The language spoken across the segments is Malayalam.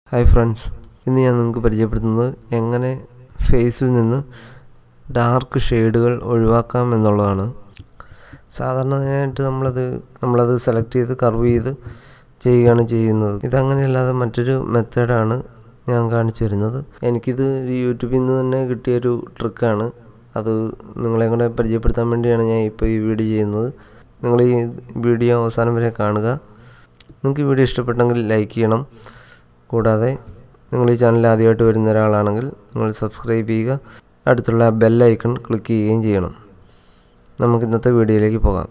ഹായ് ഫ്രണ്ട്സ് ഇന്ന് ഞാൻ നിങ്ങൾക്ക് പരിചയപ്പെടുത്തുന്നത് എങ്ങനെ ഫേസിൽ നിന്ന് ഡാർക്ക് ഷെയ്ഡുകൾ ഒഴിവാക്കാം എന്നുള്ളതാണ് സാധാരണയായിട്ട് നമ്മളത് നമ്മളത് സെലക്ട് ചെയ്ത് കർവ് ചെയ്ത് ചെയ്യുകയാണ് ചെയ്യുന്നത് ഇതങ്ങനെയല്ലാതെ മറ്റൊരു മെത്തേഡാണ് ഞാൻ കാണിച്ചു തരുന്നത് എനിക്കിത് യൂട്യൂബിൽ നിന്ന് തന്നെ കിട്ടിയൊരു ട്രിക്കാണ് അത് നിങ്ങളെ കൂടെ പരിചയപ്പെടുത്താൻ വേണ്ടിയാണ് ഞാൻ ഇപ്പോൾ ഈ വീഡിയോ ചെയ്യുന്നത് നിങ്ങൾ ഈ വീഡിയോ അവസാനം വരെ കാണുക നിങ്ങൾക്ക് ഈ വീഡിയോ ഇഷ്ടപ്പെട്ടെങ്കിൽ ലൈക്ക് ചെയ്യണം കൂടാതെ നിങ്ങൾ ഈ ചാനൽ ആദ്യമായിട്ട് വരുന്ന ഒരാളാണെങ്കിൽ നിങ്ങൾ സബ്സ്ക്രൈബ് ചെയ്യുക അടുത്തുള്ള ബെൽ ഐക്കൺ ക്ലിക്ക് ചെയ്യുകയും ചെയ്യണം നമുക്ക് ഇന്നത്തെ വീഡിയോയിലേക്ക് പോകാം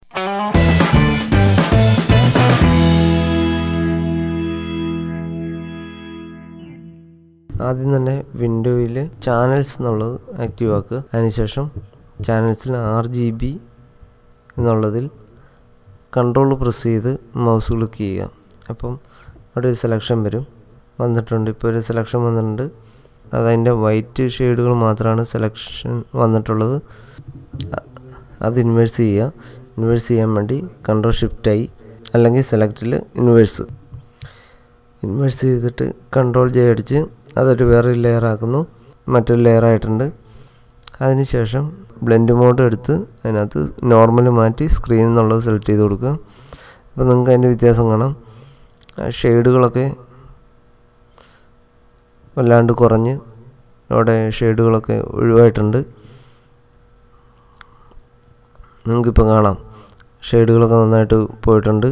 ആദ്യം തന്നെ വിൻഡോയിൽ ചാനൽസ് എന്നുള്ളത് ആക്റ്റീവ് ആക്കുക അതിനുശേഷം ചാനൽസിൽ ആർ ജി ബി എന്നുള്ളതിൽ കൺട്രോൾ പ്രസ് ചെയ്ത് മൗസ് ക്ലിക്ക് ചെയ്യുക അപ്പം അവിടെ ഒരു സെലക്ഷൻ വരും വന്നിട്ടുണ്ട് ഇപ്പോൾ ഒരു സെലക്ഷൻ വന്നിട്ടുണ്ട് അതതിൻ്റെ വൈറ്റ് ഷെയ്ഡുകൾ മാത്രമാണ് സെലക്ഷൻ വന്നിട്ടുള്ളത് അത് ഇൻവേഴ്സ് ചെയ്യുക ഇൻവേഴ്സ് ചെയ്യാൻ വേണ്ടി കൺട്രോൾ ഷിഫ്റ്റ് ആയി അല്ലെങ്കിൽ സെലക്റ്റിൽ ഇൻവേഴ്സ് ഇൻവേഴ്സ് ചെയ്തിട്ട് കൺട്രോൾ ജെ അടിച്ച് അതൊരു വേറെ ലെയർ ആക്കുന്നു മറ്റൊരു ലെയർ ആയിട്ടുണ്ട് അതിനുശേഷം ബ്ലെൻഡ് മോഡ് എടുത്ത് അതിനകത്ത് നോർമൽ മാറ്റി സ്ക്രീൻ എന്നുള്ളത് സെലക്ട് ചെയ്ത് കൊടുക്കുക അപ്പോൾ നിങ്ങൾക്ക് അതിൻ്റെ വ്യത്യാസം കാണാം ഷെയ്ഡുകളൊക്കെ വല്ലാണ്ട് കുറഞ്ഞ് അവിടെ ഷെയ്ഡുകളൊക്കെ ഒഴിവായിട്ടുണ്ട് നിങ്ങൾക്കിപ്പോൾ കാണാം ഷെയ്ഡുകളൊക്കെ നന്നായിട്ട് പോയിട്ടുണ്ട്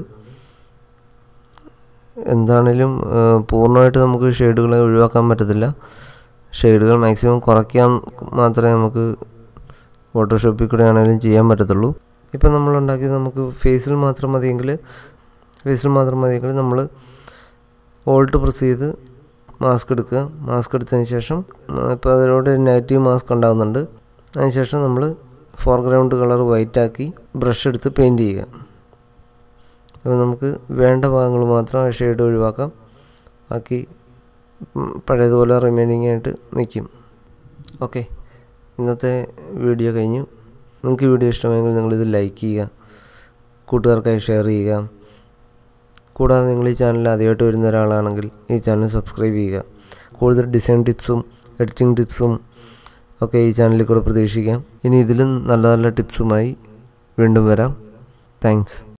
എന്താണേലും പൂർണ്ണമായിട്ട് നമുക്ക് ഷെയ്ഡുകളെ ഒഴിവാക്കാൻ പറ്റത്തില്ല ഷെയ്ഡുകൾ മാക്സിമം കുറയ്ക്കാൻ മാത്രമേ നമുക്ക് ഫോട്ടോഷോപ്പിൽ കൂടെ ആണെങ്കിലും ചെയ്യാൻ പറ്റത്തുള്ളൂ ഇപ്പം നമ്മൾ ഉണ്ടാക്കിയത് നമുക്ക് ഫേസിൽ മാത്രം മതിയെങ്കിൽ ഫേസിൽ മാത്രം മതിയെങ്കിൽ നമ്മൾ ഓൾട്ട് പ്രസ് ചെയ്ത് മാസ്ക് എടുക്കുക മാസ്ക് എടുത്തതിന് ശേഷം ഇപ്പോൾ അതിലൂടെ നെഗറ്റീവ് മാസ്ക് ഉണ്ടാകുന്നുണ്ട് അതിനുശേഷം നമ്മൾ ഫോർഗ്രൗണ്ട് കളർ വൈറ്റ് ആക്കി ബ്രഷ് എടുത്ത് പെയിൻറ്റ് ചെയ്യുക അപ്പോൾ നമുക്ക് വേണ്ട ഭാഗങ്ങൾ മാത്രം ആ ഷെയ്ഡ് ഒഴിവാക്കാം ബാക്കി പഴയതുപോലെ റിമൈനിങ് ആയിട്ട് നിൽക്കും ഓക്കെ ഇന്നത്തെ വീഡിയോ കഴിഞ്ഞു നിങ്ങൾക്ക് വീഡിയോ ഇഷ്ടമായെങ്കിൽ നിങ്ങളിത് ലൈക്ക് ചെയ്യുക കൂട്ടുകാർക്കായി ഷെയർ ചെയ്യുക കൂടാതെ നിങ്ങൾ ഈ ചാനൽ ആദ്യമായിട്ട് വരുന്ന ഒരാളാണെങ്കിൽ ഈ ചാനൽ സബ്സ്ക്രൈബ് ചെയ്യുക കൂടുതൽ ഡിസൈൻ ടിപ്സും എഡിറ്റിംഗ് ടിപ്സും ഒക്കെ ഈ ചാനലിൽ കൂടെ പ്രതീക്ഷിക്കാം ഇനി ഇതിലും നല്ല നല്ല ടിപ്സുമായി വീണ്ടും വരാം താങ്ക്സ്